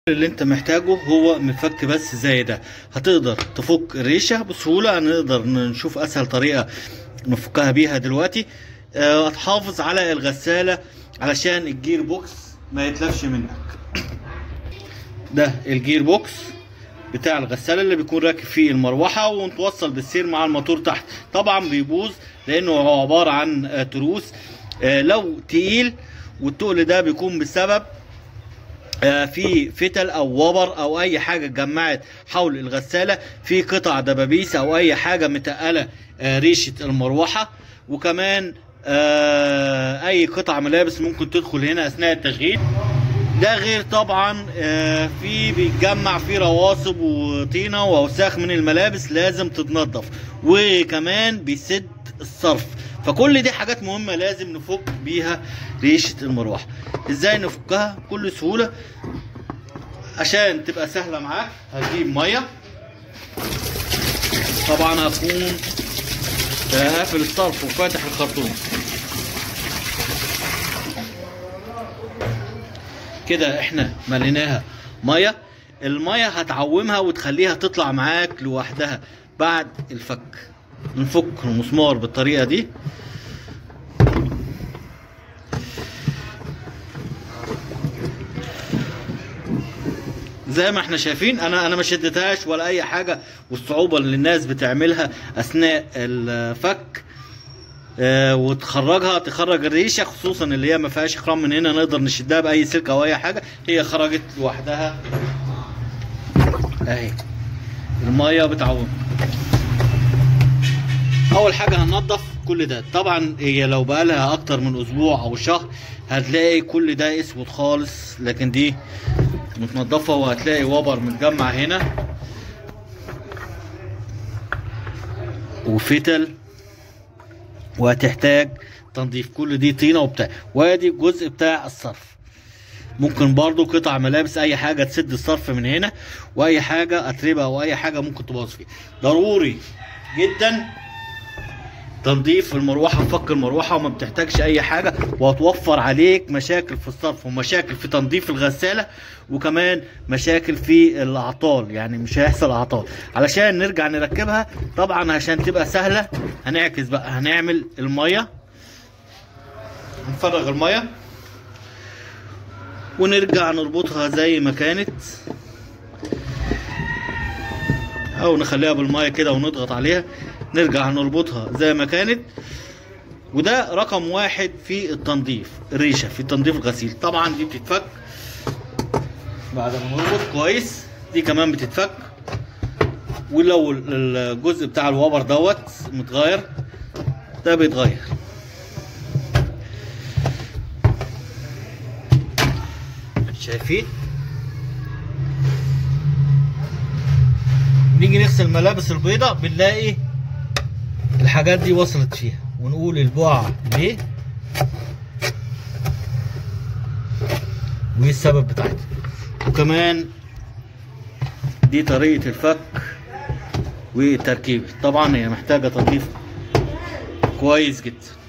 اللي انت محتاجه هو مفك بس زي ده هتقدر تفك الريشه بسهوله هنقدر نشوف اسهل طريقه نفكها بيها دلوقتي آه، هتحافظ على الغساله علشان الجير بوكس ما يتلفش منك ده الجير بوكس بتاع الغساله اللي بيكون راكب فيه المروحه ومتوصل بالسير مع الموتور تحت طبعا بيبوظ لانه هو عباره عن آه، تروس آه، لو تقيل والتقل ده بيكون بسبب آه، في فتل او وبر او اي حاجه اتجمعت حول الغساله في قطع دبابيس او اي حاجه متقله آه، ريشه المروحه وكمان آه، اي قطع ملابس ممكن تدخل هنا اثناء التشغيل ده غير طبعا آه، في بيتجمع في رواسب وطينه واوساخ من الملابس لازم تتنضف وكمان بيسد الصرف فكل دي حاجات مهمه لازم نفك بيها ريشه المروحه ازاي نفكها بكل سهوله عشان تبقى سهله معاك هتجيب ميه طبعا هكون قافل الصرف وفاتح الخرطوم كده احنا مليناها ميه الميه هتعومها وتخليها تطلع معاك لوحدها بعد الفك نفك المسمار بالطريقه دي زي ما احنا شايفين انا انا ما شدتهاش ولا اي حاجه والصعوبه اللي الناس بتعملها اثناء الفك آه، وتخرجها تخرج الريشه خصوصا اللي هي ما فيهاش خرام من هنا نقدر نشدها باي سلكه او اي حاجه هي خرجت لوحدها اهي الميه بتعوم اول حاجه هننضف كل ده طبعا هي لو بقالها اكتر من اسبوع او شهر هتلاقي كل ده اسود خالص لكن دي متنضفه وهتلاقي وبر متجمع هنا وفتل وهتحتاج تنظيف كل دي طينه وبتاع وادي الجزء بتاع الصرف ممكن برضو قطع ملابس اي حاجه تسد الصرف من هنا واي حاجه اتربه او اي حاجه ممكن تبوظ فيها ضروري جدا تنظيف المروحه وفك المروحه وما بتحتاجش اي حاجه وهتوفر عليك مشاكل في الصرف ومشاكل في تنظيف الغساله وكمان مشاكل في الاعطال يعني مش هيحصل اعطال علشان نرجع نركبها طبعا عشان تبقى سهله هنعكس بقى هنعمل الميه هنفرغ الميه ونرجع نربطها زي ما كانت او نخليها بالميه كده ونضغط عليها نرجع نربطها زي ما كانت وده رقم واحد في التنظيف الريشه في تنظيف الغسيل طبعا دي بتتفك بعد ما نربط كويس دي كمان بتتفك ولو الجزء بتاع الوبر دوت متغير ده بيتغير شايفين نيجي نغسل الملابس البيضاء بنلاقي الحاجات دي وصلت فيها ونقول البقع ليه وايه السبب بتاعتها وكمان دي طريقة الفك والتركيب طبعا هي محتاجة تنظيف كويس جدا